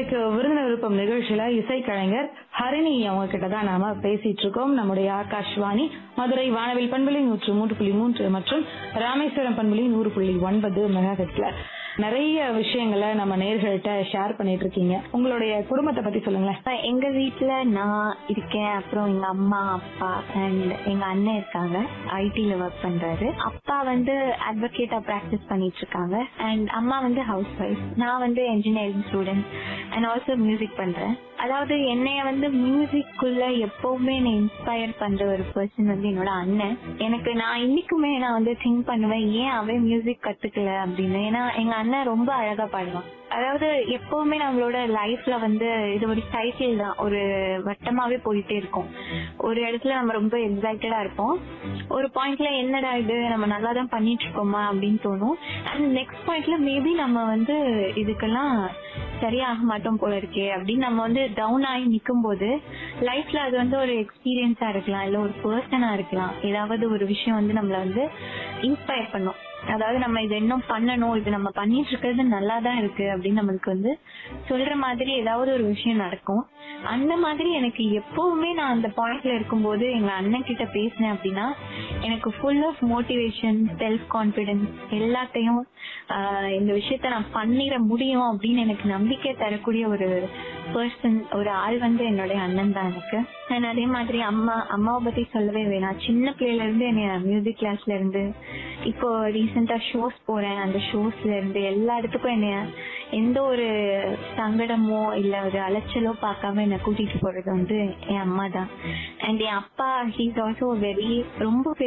இன்னைக்கு விருந்தினர் விருப்பம் நிகழ்ச்சியில இசைக்கலைஞர் ஹரிணி அவங்க கிட்ட தான் நாம பேசிட்டு இருக்கோம் நம்முடைய ஆகாஷ்வாணி மதுரை வானவில் பண்புலி நூற்று மூன்று புள்ளி மூன்று மற்றும் ராமேஸ்வரம் பண்புலி நூறு புள்ளி ஒன்பது மெகாஹெட்ல நிறைய விஷயங்களை நம்ம நேர்கள்ட்ட ஷேர் பண்ணிட்டு இருக்கீங்க உங்களுடைய குடும்பத்தை பத்தி சொல்லுங்களேன் இப்ப எங்க வீட்ல நான் இருக்கேன் அப்புறம் எங்க அம்மா அப்பா அண்ட் எங்க அண்ணன் இருக்காங்க ஐடில ஒர்க் பண்றாரு அப்பா வந்து அட்வொகேட்டா பிராக்டிஸ் பண்ணிட்டு இருக்காங்க அண்ட் அம்மா வந்து ஹவுஸ் ஒய்ஃப் நான் வந்து engineering student and also music பண்றேன் அதாவது என்னைய வந்து மியூசிக்குள்ள எப்பவுமே என்னை இன்ஸ்பயர் பண்ற ஒரு பர்சன் வந்து என்னோட அண்ணன் எனக்கு நான் இன்னைக்குமே நான் வந்து திங்க் பண்ணுவேன் ஏன் அவன் மியூசிக் கத்துக்கல அப்படின்னு ஏன்னா எங்க அண்ணன் ரொம்ப அழகா பாடுவான் அதாவது எப்பவுமே நம்மளோட லைஃப்ல வந்து இது ஒரு சைக்கிள் தான் ஒரு வட்டமாவே போயிட்டே இருக்கும் ஒரு இடத்துல நம்ம ரொம்ப எக்ஸைட்டடா இருப்போம் ஒரு பாயிண்ட்ல என்னடா இது நம்ம நல்லா தான் பண்ணிட்டு இருக்கோமா அப்படின்னு தோணும் அண்ட் நெக்ஸ்ட் பாயிண்ட்ல மேபி நம்ம வந்து இதுக்கெல்லாம் சரியாக மாட்டோம் போல இருக்கே அப்படின்னு நம்ம வந்து டவுன் ஆகி நிக்கும் போது லைஃப்ல அது வந்து ஒரு எக்ஸ்பீரியன்ஸா இருக்கலாம் இல்ல ஒரு பர்சனா இருக்கலாம் ஏதாவது ஒரு விஷயம் வந்து நம்மள வந்து இன்ஸ்பயர் பண்ணும் அதாவது நம்ம இது இன்னும் பண்ணணும் இது நம்ம பண்ணிட்டு இருக்கிறது நல்லா தான் இருக்கு அப்படின்னு நம்மளுக்கு வந்து சொல்ற மாதிரி ஏதாவது ஒரு விஷயம் நடக்கும் அந்த மாதிரி எனக்கு எப்பவுமே நான் அந்த பாயிண்ட்ல இருக்கும்போது எங்க அண்ணன் கிட்ட பேசினேன் அப்படின்னா எனக்கு full of motivation self confidence எல்லாத்தையும் ஆஹ் இந்த விஷயத்த நான் பண்ணிட முடியும் அப்படின்னு எனக்கு நம்பிக்கை தரக்கூடிய ஒரு பர்சன் ஒரு ஆள் வந்து என்னுடைய அண்ணன் தான் எனக்கு And அதே மாதிரி அம்மா அம்மாவை பத்தி சொல்லவே வேணாம் சின்ன பிள்ளையில இருந்து என்ன மியூசிக் கிளாஸ்ல இருந்து இப்போ ரீசெண்டா ஷோஸ் போறேன் அந்த ஷோஸ்ல இருந்து எல்லா இடத்துக்கும் என்ன எந்த ஒரு சங்கடமோ இல்ல ஒரு அலைச்சலோ பார்க்காம என்ன கூட்டிட்டு போறது வந்து என் அம்மா தான் அண்ட் என் அப்பா ஹீஸ் ஆல்சோ வெரி ரொம்ப